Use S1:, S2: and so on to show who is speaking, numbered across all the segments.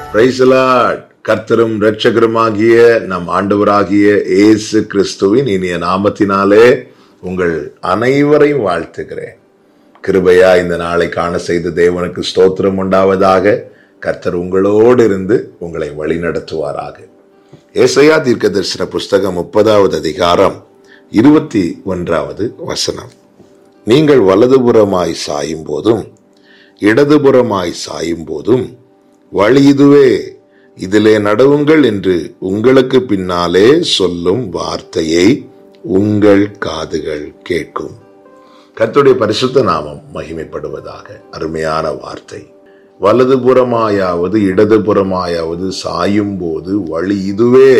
S1: Praise the Lord. கர்த்தரும் இரட்சகருமாகிய நம் ஆண்டவராகிய இயேசு கிறிஸ்துவின் இனிய நாமத்தினாலே உங்கள் அனைவரையும் வாழ்த்துகிறேன் கிருபையா இந்த நாளை காண செய்த தேவனுக்கு ஸ்தோத்திரம் உண்டாவதாக கர்த்தர் உங்களோடு இருந்து உங்களை வழிநடத்துவாராக ஏசையா தீர்க்க தரிசன புஸ்தகம் முப்பதாவது அதிகாரம் இருபத்தி ஒன்றாவது வசனம் நீங்கள் வலதுபுறமாய் சாயும் போதும் இடதுபுறமாய் சாயும் போதும் வழி இதுவே இதிலே நடவுங்கள் என்று உங்களுக்கு பின்னாலே சொல்லும் வார்த்தையை உங்கள் காதுகள் கேட்கும் கர்த்தருடைய பரிசுத்த நாமம் மகிமைப்படுவதாக அருமையான வார்த்தை வலதுபுறமாயாவது இடதுபுறமாயாவது சாயும் போது வழி இதுவே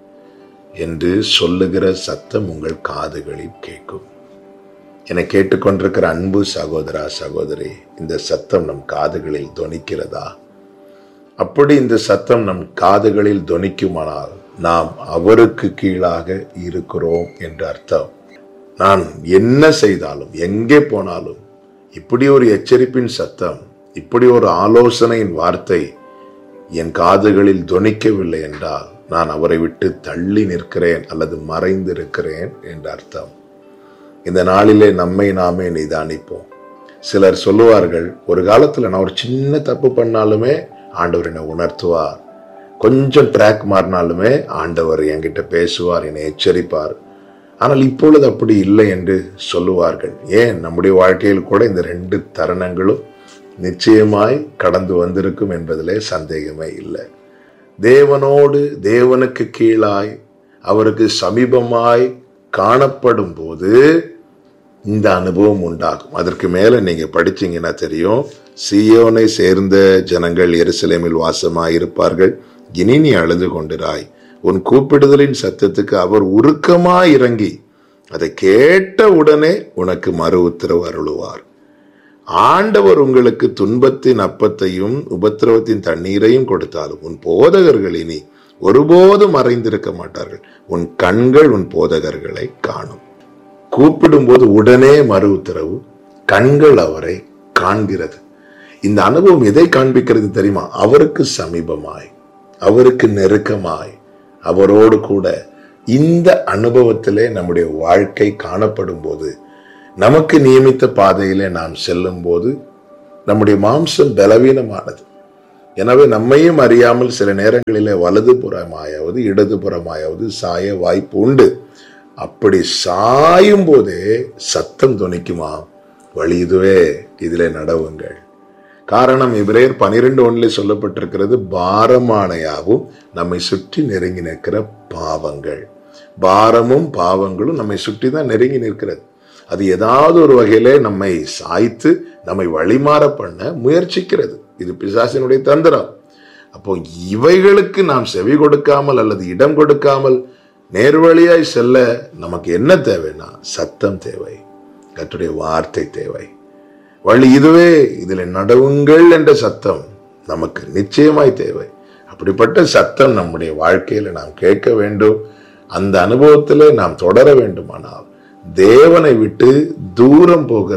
S1: என்று சொல்லுகிற சத்தம் உங்கள் காதுகளில் கேட்கும் என கேட்டுக்கொண்டிருக்கிற அன்பு சகோதரா சகோதரி இந்த சத்தம் நம் காதுகளில் தொனிக்கிறதா அப்படி இந்த சத்தம் நம் காதுகளில் தொனிக்குமானால் நாம் அவருக்கு கீழாக இருக்கிறோம் என்று அர்த்தம் நான் என்ன செய்தாலும் எங்கே போனாலும் இப்படி ஒரு எச்சரிப்பின் சத்தம் இப்படி ஒரு ஆலோசனையின் வார்த்தை என் காதுகளில் தொனிக்கவில்லை என்றால் நான் அவரை விட்டு தள்ளி நிற்கிறேன் அல்லது மறைந்திருக்கிறேன் என்று அர்த்தம் இந்த நாளிலே நம்மை நாமே நிதானிப்போம் சிலர் சொல்லுவார்கள் ஒரு காலத்துல நான் ஒரு சின்ன தப்பு பண்ணாலுமே ஆண்டவர் என்னை உணர்த்துவார் கொஞ்சம் ட்ராக் மாறினாலுமே ஆண்டவர் என்கிட்ட பேசுவார் என்னை எச்சரிப்பார் ஆனால் இப்பொழுது அப்படி இல்லை என்று சொல்லுவார்கள் ஏன் நம்முடைய வாழ்க்கையில் கூட இந்த ரெண்டு தருணங்களும் நிச்சயமாய் கடந்து வந்திருக்கும் என்பதிலே சந்தேகமே இல்லை தேவனோடு தேவனுக்கு கீழாய் அவருக்கு சமீபமாய் காணப்படும் போது இந்த அனுபவம் உண்டாகும் அதற்கு மேல நீங்க படிச்சீங்கன்னா தெரியும் சியோனை சேர்ந்த ஜனங்கள் எருசலேமில் வாசமாய் இருப்பார்கள் இனி நீ அழுது கொண்டிராய் உன் கூப்பிடுதலின் சத்தத்துக்கு அவர் உருக்கமாய் இறங்கி அதை கேட்ட உடனே உனக்கு மறு உத்தரவு அருளுவார் ஆண்டவர் உங்களுக்கு துன்பத்தின் அப்பத்தையும் உபத்திரவத்தின் தண்ணீரையும் கொடுத்தாலும் உன் போதகர்கள் இனி ஒருபோதும் மறைந்திருக்க மாட்டார்கள் உன் கண்கள் உன் போதகர்களை காணும் கூப்பிடும்போது உடனே மறு உத்தரவு கண்கள் அவரை காண்கிறது இந்த அனுபவம் எதை காண்பிக்கிறது தெரியுமா அவருக்கு சமீபமாய் அவருக்கு நெருக்கமாய் அவரோடு கூட இந்த அனுபவத்திலே நம்முடைய வாழ்க்கை காணப்படும் போது நமக்கு நியமித்த பாதையிலே நாம் செல்லும் போது நம்முடைய மாம்சம் பலவீனமானது எனவே நம்மையும் அறியாமல் சில நேரங்களிலே வலது புறமாயாவது இடது புறமாயாவது சாய வாய்ப்பு உண்டு அப்படி சாயும் போதே சத்தம் துணிக்குமா வழி இதுவே இதிலே நடவுங்கள் காரணம் இவரேர் பனிரெண்டு ஒன்றிலே சொல்லப்பட்டிருக்கிறது பாரமானையாவும் நம்மை சுற்றி நெருங்கி நிற்கிற பாவங்கள் பாரமும் பாவங்களும் நம்மை சுற்றி தான் நெருங்கி நிற்கிறது அது ஏதாவது ஒரு வகையிலே நம்மை சாய்த்து நம்மை வழிமாற பண்ண முயற்சிக்கிறது இது பிசாசினுடைய தந்திரம் அப்போ இவைகளுக்கு நாம் செவி கொடுக்காமல் அல்லது இடம் கொடுக்காமல் நேர்வழியாய் செல்ல நமக்கு என்ன தேவைன்னா சத்தம் தேவை கத்துடைய வார்த்தை தேவை வழி இதுவே இதில் நடவுங்கள் என்ற சத்தம் நமக்கு நிச்சயமாய் தேவை அப்படிப்பட்ட சத்தம் நம்முடைய வாழ்க்கையில நாம் கேட்க வேண்டும் அந்த அனுபவத்திலே நாம் தொடர வேண்டுமானால் தேவனை விட்டு தூரம் போகிற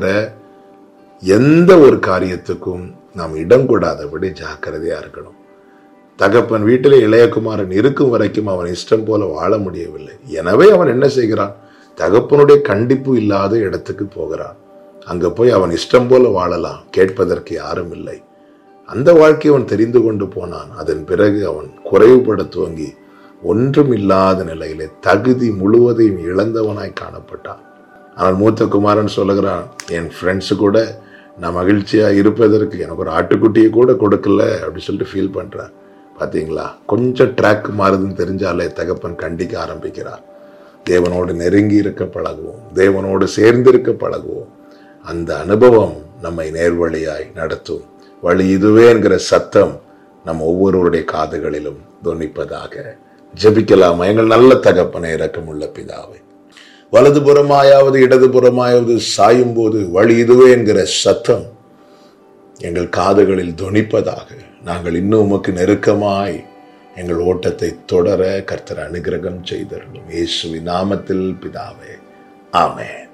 S1: எந்த ஒரு காரியத்துக்கும் நாம் இடம் கூடாதபடி ஜாக்கிரதையா இருக்கணும் தகப்பன் வீட்டிலே இளையகுமாரன் இருக்கும் வரைக்கும் அவன் இஷ்டம் போல வாழ முடியவில்லை எனவே அவன் என்ன செய்கிறான் தகப்பனுடைய கண்டிப்பு இல்லாத இடத்துக்கு போகிறான் அங்க போய் அவன் இஷ்டம் போல வாழலாம் கேட்பதற்கு யாரும் இல்லை அந்த வாழ்க்கையை அவன் தெரிந்து கொண்டு போனான் அதன் பிறகு அவன் குறைவுபட துவங்கி ஒன்றும் இல்லாத நிலையிலே தகுதி முழுவதையும் இழந்தவனாய் காணப்பட்டான் ஆனால் மூத்த குமாரன் சொல்லுகிறான் என் ஃப்ரெண்ட்ஸு கூட நான் மகிழ்ச்சியா இருப்பதற்கு எனக்கு ஒரு ஆட்டுக்குட்டியை கூட கொடுக்கல அப்படி சொல்லிட்டு ஃபீல் பண்றான் பாத்தீங்களா கொஞ்சம் ட்ராக் மாறுதுன்னு தெரிஞ்சாலே தகப்பன் கண்டிக்க ஆரம்பிக்கிறார் தேவனோடு நெருங்கி இருக்க பழகுவோம் தேவனோடு சேர்ந்திருக்க பழகுவோம் அந்த அனுபவம் நம்மை நேர்வழியாய் நடத்தும் வழி இதுவே என்கிற சத்தம் நம் ஒவ்வொருவருடைய காதுகளிலும் தொனிப்பதாக ஜெபிக்கலாமா எங்கள் நல்ல தகப்பனை இரக்கமுள்ள பிதாவை வலதுபுறமாயாவது இடதுபுறமாயாவது சாயும் போது வழி இதுவே என்கிற சத்தம் எங்கள் காதுகளில் தொனிப்பதாக நாங்கள் இன்னும் உமக்கு நெருக்கமாய் எங்கள் ஓட்டத்தை தொடர கர்த்தர் அனுகிரகம் செய்தருளும் இயேசுவின் நாமத்தில் பிதாவே ஆமென்